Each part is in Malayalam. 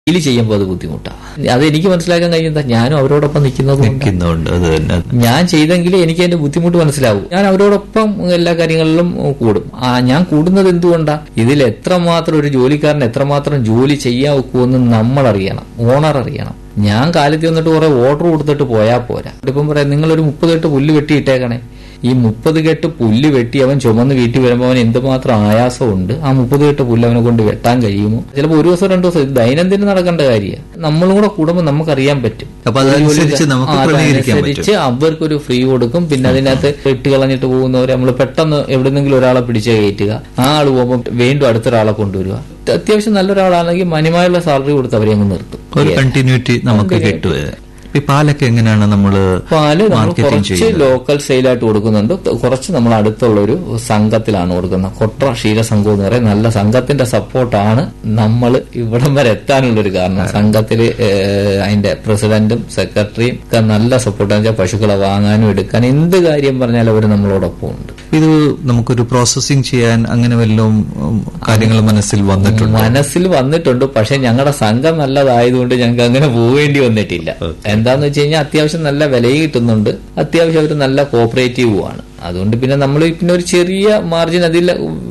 ഡെയിലി ചെയ്യുമ്പോൾ അത് ബുദ്ധിമുട്ടാണ് അത് എനിക്ക് മനസ്സിലാക്കാൻ കഴിയുന്നത് ഞാനും അവരോടൊപ്പം നിൽക്കുന്നത് കൊണ്ട് നിൽക്കുന്നുണ്ട് അത് തന്നെ ഞാൻ ചെയ്തെങ്കിൽ എനിക്ക് അതിന്റെ ബുദ്ധിമുട്ട് മനസ്സിലാവും ഞാൻ അവരോടൊപ്പം എല്ലാ കാര്യങ്ങളിലും കൂടും ആ ഞാൻ കൂടുന്നത് എന്തുകൊണ്ടാ ഇതിൽ എത്രമാത്രം ഒരു ജോലിക്കാരൻ എത്രമാത്രം ജോലി ചെയ്യാൻ ഒക്കുമെന്ന് നമ്മൾ അറിയണം ഓണർ അറിയണം ഞാൻ കാലത്ത് വന്നിട്ട് കുറെ ഓർഡർ കൊടുത്തിട്ട് പോയാൽ പോരാ ഇപ്പം പറയാം നിങ്ങളൊരു മുപ്പത് കെട്ട് പുല്ല് വെട്ടിയിട്ടേക്കണേ ഈ മുപ്പത് കെട്ട് പുല്ല് വെട്ടി അവൻ ചുമന്ന് വീട്ടിൽ വരുമ്പോൾ അവൻ എന്തുമാത്രം ആയാസമുണ്ട് ആ മുപ്പത് കെട്ട് പുല്ല് അവനെ കൊണ്ട് വെട്ടാൻ കഴിയുമോ ചിലപ്പോൾ ഒരു ദിവസം രണ്ടു ദിവസം ഇത് ദൈനംദിനം നടക്കേണ്ട കാര്യമാണ് നമ്മളും കൂടെ കൂടുമ്പോൾ നമുക്കറിയാൻ പറ്റും അപ്പൊ അതനുസരിച്ച് നമുക്ക് ആ, ക്രമീകരിക്കാൻ പറ്റും അതനുസരിച്ച് അവർക്കൊരു ഫ്രീ കൊടുക്കും പിന്നെ അതിനകത്ത് ഇട്ട് കളഞ്ഞിട്ട് പോകുന്നവരെ നമ്മൾ പെട്ടെന്ന് എവിടെന്നെങ്കിലും ഒരാളെ പിടിച്ച് കയറ്റുക ആ ആള് പോകുമ്പോൾ വീണ്ടും അടുത്തൊരാളെ കൊണ്ടുവരിക അത്യാവശ്യം നല്ലൊരാളാണെങ്കിൽ മാന്യമായുള്ള സാലറി കൊടുത്ത് അവരെ അങ്ങ് നിർത്തും ഒരു കണ്ടിന്യൂറ്റി നമുക്ക് കിട്ടുക ഈ പാലൊക്കെ എങ്ങനെയാണ് നമ്മള് പാല് നമ്മൾ മാർക്കറ്റിംഗ് കുറച്ച് ചെയ്യുന്നത് ലോക്കൽ സെയിലായിട്ട് കൊടുക്കുന്നുണ്ട് കുറച്ച് നമ്മൾ അടുത്തുള്ള ഒരു സംഘത്തിലാണ് കൊടുക്കുന്നത് കൊട്ര ക്ഷീരസംഘം എന്ന് പറയും നല്ല സംഘത്തിന്റെ സപ്പോർട്ടാണ് നമ്മൾ ഇവിടം വരെ എത്താനുള്ള ഒരു കാരണം സംഘത്തിൽ അതിന്റെ പ്രസിഡന്റും സെക്രട്ടറിയും ഒക്കെ നല്ല സപ്പോർട്ട് വെച്ചാൽ പശുക്കളെ വാങ്ങാനും എടുക്കാനും എന്ത് കാര്യം പറഞ്ഞാലും അവർ നമ്മളോടൊപ്പം ഉണ്ട് ഇത് നമുക്കൊരു പ്രോസസ്സിംഗ് ചെയ്യാൻ അങ്ങനെ വല്ലതും ഉം, കാര്യങ്ങൾ മനസ്സിൽ വന്നിട്ടുണ്ട് മനസ്സിൽ വന്നിട്ടുണ്ട് പക്ഷെ ഞങ്ങളുടെ സംഘം നല്ലതായതുകൊണ്ട് ഞങ്ങൾക്ക് അങ്ങനെ പോവേണ്ടി വന്നിട്ടില്ല എന്താന്ന് വെച്ച് കഴിഞ്ഞാൽ അത്യാവശ്യം നല്ല വിലയും കിട്ടുന്നുണ്ട് അത്യാവശ്യം അവർ നല്ല കോപ്പറേറ്റീവുമാണ് അതുകൊണ്ട് പിന്നെ നമ്മൾ പിന്നെ ഒരു ചെറിയ മാർജിൻ അതിൽ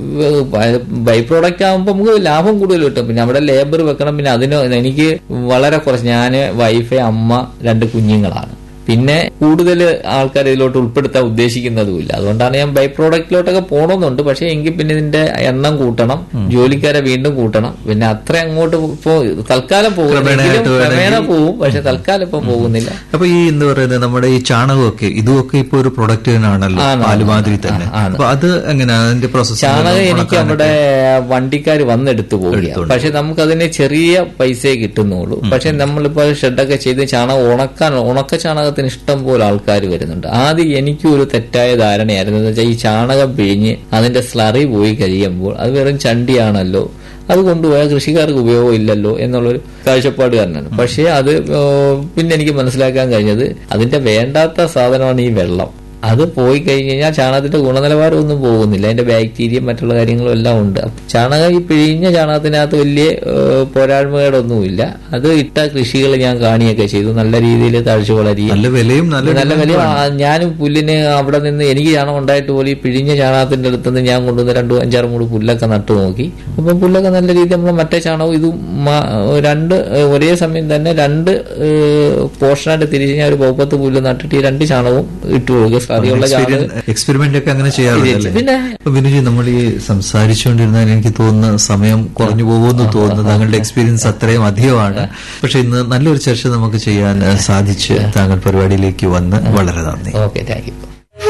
ബൈ പ്രോഡക്റ്റ് ആകുമ്പോൾ നമുക്ക് ലാഭം കൂടുതൽ കിട്ടും പിന്നെ അവിടെ ലേബർ വെക്കണം പിന്നെ അതിന് എനിക്ക് വളരെ കുറച്ച് ഞാൻ വൈഫ് അമ്മ രണ്ട് കുഞ്ഞുങ്ങളാണ് പിന്നെ കൂടുതൽ ആൾക്കാർ ഇതിലോട്ട് ഉൾപ്പെടുത്താൻ ഉദ്ദേശിക്കുന്നതുമില്ല അതുകൊണ്ടാണ് ഞാൻ ബൈ പ്രോഡക്റ്റിലോട്ടൊക്കെ പോകണമെന്നുണ്ട് പക്ഷെ എങ്കിൽ പിന്നെ ഇതിന്റെ എണ്ണം കൂട്ടണം ജോലിക്കാരെ വീണ്ടും കൂട്ടണം പിന്നെ അത്ര അങ്ങോട്ട് ഇപ്പോ തൽക്കാലം പോകുന്നെങ്കിലും ക്രമേണയായിട്ട് ക്രമേണ പോകും പക്ഷെ തൽക്കാലം ഇപ്പൊ പോകുന്നില്ല അപ്പൊ ഈ എന്താ പറയുന്നത് നമ്മുടെ ഈ ചാണകമൊക്കെ ഇതുമൊക്കെ ഇപ്പൊ ഒരു പ്രൊഡക്റ്റ് ആണല്ലോ ആണ്, പാലുമാതിരി തന്നെ ആണ്. അപ്പൊ അത് എങ്ങനെയാ അതിന്റെ പ്രോസസ് ചാണകം എനിക്ക് അവിടെ വണ്ടിക്കാർ വന്നെടുത്ത് പോവുക പക്ഷെ നമുക്ക് അതിന് ചെറിയ പൈസയെ കിട്ടുന്നുള്ളൂ പക്ഷെ നമ്മളിപ്പോ ഷെഡൊക്കെ ചെയ്ത് ചാണകം ഉണക്കാൻ ഉണക്ക ചാണകത്തിന് ഇഷ്ടം പോലെ ആൾക്കാർ വരുന്നുണ്ട് ആദ്യം എനിക്കും ഒരു തെറ്റായ ധാരണയായിരുന്നു എന്ന് വെച്ചാൽ ഈ ചാണകം പിഴിഞ്ഞ് അതിന്റെ സ്ലറി പോയി കഴിയുമ്പോൾ അത് വെറും ചണ്ടിയാണല്ലോ അത് കൊണ്ടുപോയാൽ കൃഷിക്കാർക്ക് ഉപയോഗം ഇല്ലല്ലോ എന്നുള്ളൊരു കാഴ്ചപ്പാട് കാരണമാണ് പക്ഷേ അത് ഏഹ്, പിന്നെ എനിക്ക് മനസ്സിലാക്കാൻ കഴിഞ്ഞത് അതിന്റെ വേണ്ടാത്ത സാധനമാണ് ഈ വെള്ളം അത് പോയി കഴിഞ്ഞ് കഴിഞ്ഞാൽ ചാണകത്തിന്റെ ഗുണനിലവാരം ഒന്നും പോകുന്നില്ല അതിന്റെ ബാക്ടീരിയ മറ്റുള്ള കാര്യങ്ങളും എല്ലാം ഉണ്ട് അപ്പൊ ചാണകം ഈ പിഴിഞ്ഞ ചാണകത്തിനകത്ത് വലിയ ഏഹ്, പോരായ്മകളൊന്നുമില്ല അത് ഇട്ട കൃഷികൾ ഞാൻ കാണിയൊക്കെ ചെയ്തു നല്ല രീതിയിൽ തഴച്ചു വളരുകയും നല്ല വിലയും നല്ല നല്ല വലിയ ആ, ഞാനും പുല്ലിന് അവിടെ നിന്ന് എനിക്ക് ചാണകം ഉണ്ടായിട്ട് പോലും ഈ പിഴിഞ്ഞ ചാണകത്തിന്റെ അടുത്തുനിന്ന് ഞാൻ കൊണ്ടുവന്ന് രണ്ടു അഞ്ചാറ് മൂട് പുല്ലൊക്കെ നട്ടു നോക്കി അപ്പം പുല്ലൊക്കെ നല്ല രീതിയിൽ നമ്മൾ മറ്റേ ചാണകവും ഇതും മ- രണ്ട് ഏഹ്, ഒരേ സമയം തന്നെ രണ്ട് പോർഷനായിട്ട് തിരിച്ച് ഞാൻ ഒരു പൗപ്പത്ത് പുല്ല് നട്ടിട്ട് ഈ രണ്ട് ചാണകവും ഇട്ടു കൊടുക്കുക സാധ്യമുള്ള ചാണകം എക്സ്പെരിമെന്റ് ഒക്കെ അങ്ങനെ ചെയ്യാറുണ്ടല്ലേ പിന്നെ അപ്പൊ വിനുജി നമ്മൾ ഈ സംസാരിച്ചുകൊണ്ടിരുന്നാൽ എനിക്ക് തോന്നുന്ന സമയം കുറഞ്ഞു പോകുമെന്ന് തോന്നുന്നു താങ്കളുടെ എക്സ്പീരിയൻസ് അത്രയും അധികമാണ് പക്ഷെ ഇന്ന് നല്ലൊരു ചർച്ച നമുക്ക് ചെയ്യാൻ ഏഹ്, സാധിച്ച് താങ്കൾ പരിപാടിയിലേക്ക് വന്ന് വളരെ നന്ദി ഓക്കെ താങ്ക് യു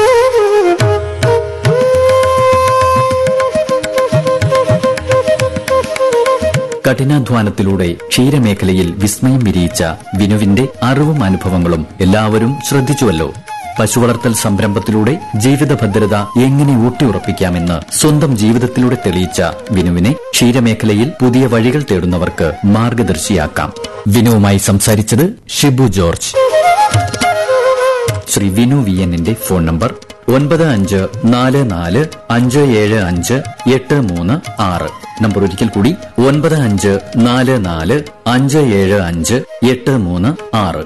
കഠിനാധ്വാനത്തിലൂടെ ക്ഷീരമേഖലയിൽ വിസ്മയം വിരിയിച്ച വിനുവിന്റെ അറിവും അനുഭവങ്ങളും എല്ലാവരും ശ്രദ്ധിച്ചുവല്ലോ പശുവളർത്തൽ സംരംഭത്തിലൂടെ ജീവിത ഭദ്രത എങ്ങനെ ഊട്ടിയുറപ്പിക്കാമെന്ന് സ്വന്തം ജീവിതത്തിലൂടെ തെളിയിച്ച വിനുവിനെ ക്ഷീരമേഖലയിൽ പുതിയ വഴികൾ തേടുന്നവർക്ക് മാർഗദർശിയാക്കാം വിനുവുമായി സംസാരിച്ചത് ഷിബു ജോർജ് ശ്രീ വിനു വി എന്നിന്റെ ഫോൺ നമ്പർ ഒൻപത് അഞ്ച് നാല് നാല് അഞ്ച് ഏഴ് അഞ്ച് എട്ട് മൂന്ന് ആറ് നമ്പർ ഒരിക്കൽ കൂടി ഒൻപത് അഞ്ച് നാല് നാല് അഞ്ച് ഏഴ് അഞ്ച് എട്ട് മൂന്ന് ആറ്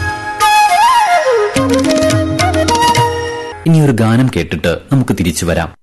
ഇനി ഒരു ഗാനം കേട്ടിട്ട് നമുക്ക് തിരിച്ചു വരാം